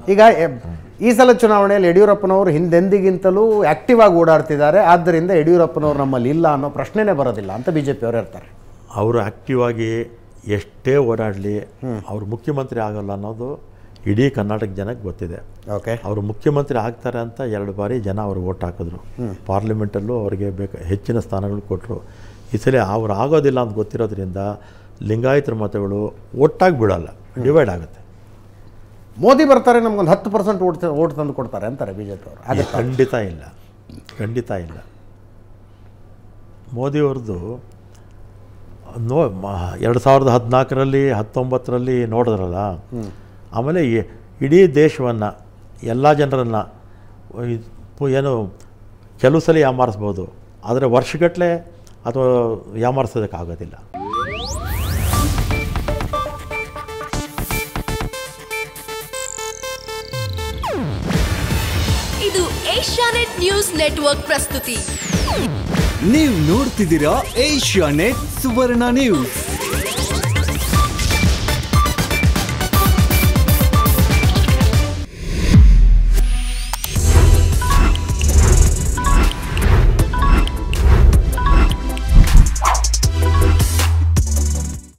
ಈಗ ಎ- ಈ ಸಲ ಚುನಾವಣೆಯಲ್ಲಿ ಯಡಿಯೂರಪ್ಪನವರು ಹಿಂದೆಂದಿಗಿಂತಲೂ ಆಕ್ಟಿವ್ ಆಗಿ ಓಡಾಡ್ತಿದ್ದಾರೆ ಆದ್ದರಿಂದ ಯಡಿಯೂರಪ್ಪನವರು ನಮ್ಮಲ್ಲಿ ಇಲ್ಲ ಅನ್ನೋ ಪ್ರಶ್ನೆನೇ ಬರೋದಿಲ್ಲ ಅಂತ ಬಿ ಜೆ ಪಿಯವರು ಇರ್ತಾರೆ ಅವರು ಆ್ಯಕ್ಟಿವ್ ಆಗಿ ಎಷ್ಟೇ ಓಡಾಡಲಿ ಅವರು ಮುಖ್ಯಮಂತ್ರಿ ಆಗಲ್ಲ ಅನ್ನೋದು ಇಡೀ ಕರ್ನಾಟಕ ಜನಕ್ಕೆ ಗೊತ್ತಿದೆ ಓಕೆ ಅವರು ಮುಖ್ಯಮಂತ್ರಿ ಆಗ್ತಾರೆ ಅಂತ ಎರಡು ಬಾರಿ ಜನ ಅವ್ರಿಗೆ ಓಟ್ ಹಾಕಿದ್ರು ಪಾರ್ಲಿಮೆಂಟಲ್ಲೂ ಅವರಿಗೆ ಬೇಕು ಹೆಚ್ಚಿನ ಸ್ಥಾನಗಳು ಕೊಟ್ಟರು ಈ ಸಲ ಅವ್ರು ಆಗೋದಿಲ್ಲ ಅಂತ ಗೊತ್ತಿರೋದ್ರಿಂದ ಲಿಂಗಾಯತರ ಮತಗಳು ಒಟ್ಟಾಗಿ ಬಿಡಲ್ಲ ಡಿವೈಡ್ ಆಗುತ್ತೆ ಮೋದಿ ಬರ್ತಾರೆ ನಮ್ಗೊಂದು ಹತ್ತು ಪರ್ಸೆಂಟ್ ಓಟ್ ಓಟ್ ತಂದು ಕೊಡ್ತಾರೆ ಅಂತಾರೆ ಬಿ ಜೆ ಪಿಯವರು ಇದು ಖಂಡಿತ ಇಲ್ಲ ಖಂಡಿತ ಇಲ್ಲ ಮೋದಿಯವ್ರದ್ದು ನೋ ಎರಡು ಸಾವಿರದ ಹದಿನಾಲ್ಕರಲ್ಲಿ ಹತ್ತೊಂಬತ್ತರಲ್ಲಿ ನೋಡಿದ್ರಲ್ಲ ಆಮೇಲೆ ಈ- ಇಡೀ ದೇಶವನ್ನು ಎಲ್ಲ ಜನರನ್ನು ಏನು ಕೆಲವು ಸಲ ಯಾಮಾರಿಸ್ಬೋದು ಆದರೆ ವರ್ಷಗಟ್ಟಲೆ ಅಥವಾ ಯಾಮಾರಿಸೋದಕ್ಕಾಗೋದಿಲ್ಲ ಇದು ಏಷ್ಯಾನೆಟ್ ನ್ಯೂಸ್ ನೆಟ್ವರ್ಕ್ ಪ್ರಸ್ತುತಿ ನೀವು ನೋಡ್ತಿದ್ದೀರಾ ಏಷ್ಯಾ ನೆಟ್ ಸುವರ್ಣ ನ್ಯೂಸ್